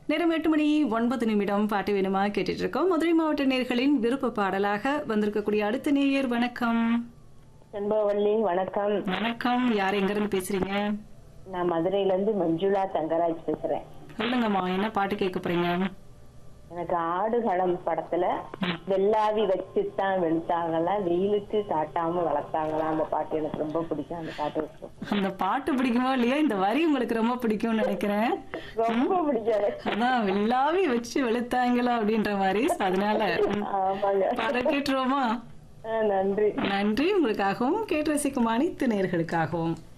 நேரம் எட்டு மணி ஒன்பது நிமிடம் பாட்டு வேணுமா கேட்டுட்டு இருக்கோம் மதுரை மாவட்ட நேர்களின் விருப்ப பாடலாக வந்திருக்கக்கூடிய அடுத்த நேயர் வணக்கம் செண்பகவல்லி வணக்கம் வணக்கம் யார் எங்க இருந்து பேசுறீங்க நான் மதுரையில இருந்து மஞ்சுளா தங்கராஜ் பேசுறேன் சொல்லுங்கம்மா என்ன பாட்டு கேட்க போறீங்க எனக்கு ஆடுகளம் படத்துல வெள்ளாவி வச்சுத்தான் வெளுத்தாங்களா வெயிலுக்கு காட்டாம வளர்த்தாங்களா அந்த பாட்டு எனக்கு ரொம்ப பிடிக்கும் அந்த பாட்டு இருக்கும். அந்த பாட்டு பிடிக்குமோ இல்லையா இந்த வரி உங்களுக்கு ரொம்ப பிடிக்கும்னு நினைக்கிறேன் ரொம்ப பிடிக்கும் எனக்கு. அதான் வெள்ளாவி வச்சு வெளுத்தாங்களா அப்படின்ற மாதிரி so அதனால ம், ஆமாங்க பாடம் கேட்டுருவோமா ஆ, நன்றி நன்றி உங்களுக்காகவும் கேட்டு ரசிக்கும் அனைத்து நேர்களுக்காகவும்